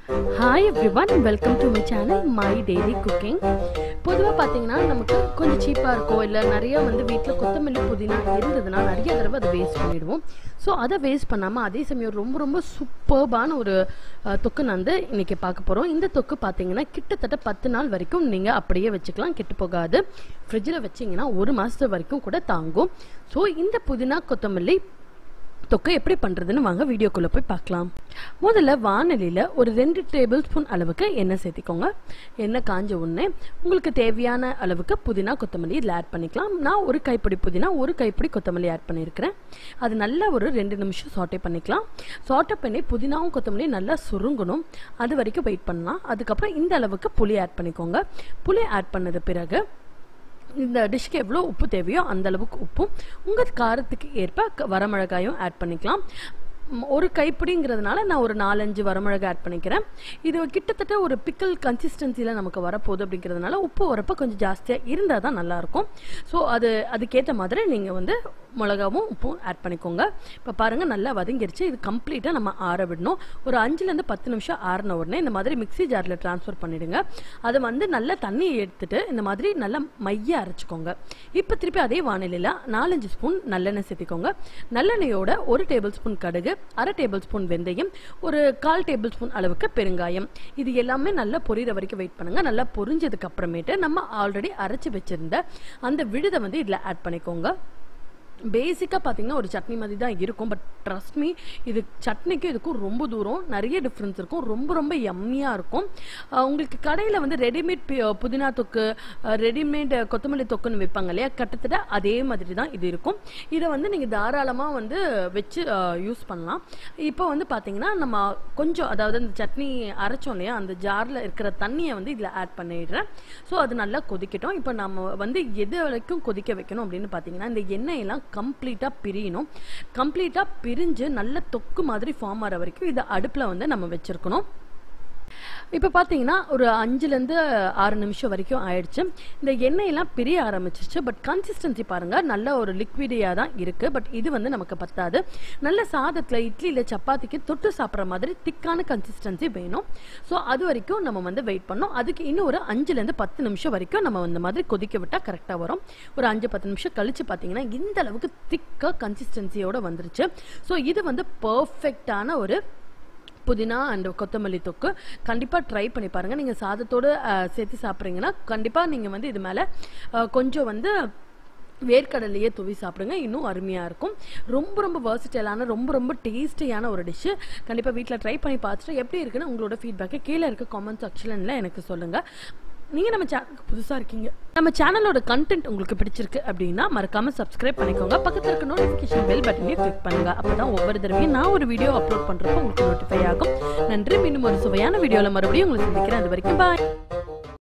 hi everyone welcome to my channel my daily cooking பொதுவாக பார்த்தீங்கன்னா நமக்கு கொஞ்சம் சீப்பாக இருக்கும் இல்லை நிறைய வந்து வீட்டில் கொத்தமல்லி புதினா இருந்ததுன்னா நிறைய தடவை அதை வேஸ்ட் பண்ணிடுவோம் ஸோ அதை வேஸ்ட் பண்ணாமல் அதே சமயம் ரொம்ப ரொம்ப சூப்பர்பான ஒரு அஹ், தொக்கு நான் வந்து இன்றைக்கி பார்க்க போகிறோம் இந்த தொக்கு பார்த்தீங்கன்னா கிட்டத்தட்ட பத்து நாள் வரைக்கும் நீங்கள் அப்படியே வச்சுக்கலாம் கெட்டு போகாது ஃப்ரிட்ஜில் வச்சிங்கன்னா ஒரு மாதத்து வரைக்கும் கூட தாங்கும் ஸோ இந்த புதினா கொத்தமல்லி தொக்கை எப்படி பண்ணுறதுன்னு வாங்க வீடியோக்குள்ளே போய் பார்க்கலாம் முதல்ல வானலியில் ஒரு ரெண்டு டேபிள் ஸ்பூன் அளவுக்கு எண்ணெய் சேர்த்திக்கோங்க எண்ணெய் காஞ்ச உடனே உங்களுக்கு தேவையான அளவுக்கு புதினா கொத்தமல்லி இதில் ஆட் பண்ணிக்கலாம் நான் ஒரு கைப்பிடி புதினா ஒரு கைப்பிடி கொத்தமல்லி ஆட் பண்ணியிருக்கிறேன் அது நல்லா ஒரு ரெண்டு நிமிஷம் சாட்டே பண்ணிக்கலாம் சாட்டை பண்ணி புதினாவும் கொத்தமல்லியும் நல்லா சுருங்கணும் அது வரைக்கும் வெயிட் பண்ணலாம் அதுக்கப்புறம் இந்த அளவுக்கு புளி ஆட் பண்ணிக்கோங்க புளி ஆட் பண்ணது பிறகு இந்த டிஷ்க்கு எவ்வளோ உப்பு தேவையோ அந்த அளவுக்கு உப்பும் உங்கள் காரத்துக்கு ஏற்ப க- வரமிளகாயும் ஆட் பண்ணிக்கலாம் ம், ஒரு கைப்பிடிங்கிறதுனால நான் ஒரு நாலஞ்சு வரமிளகா ஆட் பண்ணிக்கிறேன் இது கிட்டத்தட்ட ஒரு பிக்கல் கன்சிஸ்டன்சியில் நமக்கு வரப்போகுது அப்படிங்கிறதுனால உப்பு வரப்போ கொஞ்சம் ஜாஸ்தியாக இருந்தால் தான் நல்லாயிருக்கும் ஸோ அது அதுக்கேற்ற மாதிரி நீங்கள் வந்து மிளகாவும் உப்பும் ஆட் பண்ணிக்கோங்க இப்போ பாருங்கள் நல்லா வதங்கிருச்சு இது கம்ப்ளீட்டாக நம்ம ஆற விடணும் ஒரு அஞ்சுலேருந்து பத்து நிமிஷம் ஆறின உடனே இந்த மாதிரி மிக்ஸி ஜாரில் ட்ரான்ஸ்ஃபர் பண்ணிடுங்க அதை வந்து நல்லா தண்ணி எடுத்துட்டு இந்த மாதிரி நல்லா மைய அரைச்சிக்கோங்க இப்போ திருப்பி அதே வானிலையில் நாலஞ்சு ஸ்பூன் நல்லெண்ணெய் சேர்த்திக்கோங்க நல்லெண்ணெயோட ஒரு டேபிள் ஸ்பூன் கடுகு அரை டேபிள் ஸ்பூன் வெந்தயம் ஒரு கால் டேபிள் ஸ்பூன் அளவுக்கு பெருங்காயம் இது எல்லாமே நல்லா பொரியிற வரைக்கும் வெயிட் பண்ணுங்க நல்லா பொரிஞ்சதுக்கு அப்புறமேட்டு நம்ம ஆல்ரெடி அரைச்சி வச்சிருந்த அந்த விழுதை வந்து இதில் ஆட் பண்ணிக்கோங்க பேசிக்காக பார்த்தீங்கன்னா ஒரு சட்னி மாதிரி தான் இருக்கும் பட் ட்ரஸ்ட் மீ இது சட்னிக்கும் இதுக்கும் ரொம்ப தூரம் நிறைய டிஃப்ரென்ஸ் இருக்கும் ரொம்ப ரொம்ப எம்மியாக இருக்கும் அஹ் உங்களுக்கு கடையில் வந்து ரெடிமேட் புதினா தொக்கு ரெடிமேட் கொத்தமல்லி தொக்குன்னு வைப்பாங்க இல்லையா கிட்டத்தட்ட அதே மாதிரி தான் இது இருக்கும் இதை வந்து நீங்கள் தாராளமாக வந்து வச்சு யூஸ் பண்ணலாம் இப்போ வந்து பார்த்தீங்கன்னா நம்ம கொஞ்சம் அதாவது அந்த சட்னி அரைச்சோம் இல்லையா அந்த ஜாரில் இருக்கிற தண்ணியை வந்து இதில் ஆட் பண்ணிடுறேன் ஸோ அது நல்லா கொதிக்கட்டும் இப்போ நம்ம வந்து எது வரைக்கும் கொதிக்க வைக்கணும் அப்படின்னு பார்த்தீங்கன்னா இந்த எண்ணெயெல்லாம் கம்ப்ளீட்டாக பிரியணும் கம்ப்ளீட்டாக பிரிஞ்சு நல்ல தொக்கு மாதிரி ஃபார்ம் ஆகிற வரைக்கும் இதை அடுப்பில் வந்து நம்ம வச்சுருக்கணும் இப்போ பார்த்தீங்கன்னா ஒரு அஞ்சுலேருந்து ஆறு நிமிஷம் வரைக்கும் ஆயிடுச்சு இந்த எண்ணெயெல்லாம் பிரிய ஆரம்பிச்சிருச்சு பட் கன்சிஸ்டன்சி பாருங்கள் நல்ல ஒரு லிக்விடியாக தான் இருக்குது பட் இது வந்து நமக்கு பத்தாது நல்ல சாதத்தில் இட்லியில் சப்பாத்திக்கு தொட்டு சாப்பிட்ற மாதிரி திக்கான கன்சிஸ்டன்சி வேணும் ஸோ அது வரைக்கும் நம்ம வந்து வெயிட் பண்ணோம் அதுக்கு இன்னும் ஒரு அஞ்சுலேருந்து பத்து நிமிஷம் வரைக்கும் நம்ம இந்த மாதிரி கொதிக்க விட்டால் கரெக்டாக வரும் ஒரு அஞ்சு பத்து நிமிஷம் கழிச்சு பார்த்தீங்கன்னா இந்த அளவுக்கு திக்காக கன்சிஸ்டன்சியோட வந்துருச்சு ஸோ இது வந்து பர்ஃபெக்டான ஒரு புதினா அண்ட் கொத்தமல்லி தொக்கு கண்டிப்பாக ட்ரை பண்ணி பாருங்கள் நீங்கள் சாதத்தோடு அஹ், சேர்த்து சாப்பிட்றீங்கன்னா கண்டிப்பாக நீங்கள் வந்து இது மேலே கொஞ்சம் வந்து வேர்க்கடலையே தூவி சாப்பிடுங்க இன்னும் அருமையாக இருக்கும் ரொம்ப ரொம்ப versatile-ஆன ரொம்ப ரொம்ப டேஸ்டியான ஒரு டிஷ்ஷு கண்டிப்பாக வீட்டில் ட்ரை பண்ணி பார்த்துட்டு எப்படி இருக்குன்னு உங்களோட ஃபீட்பேக்கை கீழே இருக்க காமெண்ட் செக்ஷனில் எனக்கு சொல்லுங்கள் நீங்கள் நம்ம சேனலுக்கு புதுசாக இருக்கீங்க நம்ம சேனலோட கண்டென்ட் உங்களுக்கு பிடிச்சிருக்கு அப்படின்னா மறக்காம சப்ஸ்கிரைப் பண்ணிக்கோங்க பக்கத்தில் இருக்க நோட்டிஃபிகேஷன் பெல் பட்டனையும் கிளிக் பண்ணுங்க அப்போ தான் ஒவ்வொரு தடவையும் நான் ஒரு வீடியோ அப்லோட் பண்ணுறப்போ உங்களுக்கு நோட்டிஃபை ஆகும் நன்றி மீண்டும் ஒரு சுவையான வீடியோவில் மறுபடியும் உங்களுக்கு சந்திக்கிறேன் அது வரைக்கும் பாய்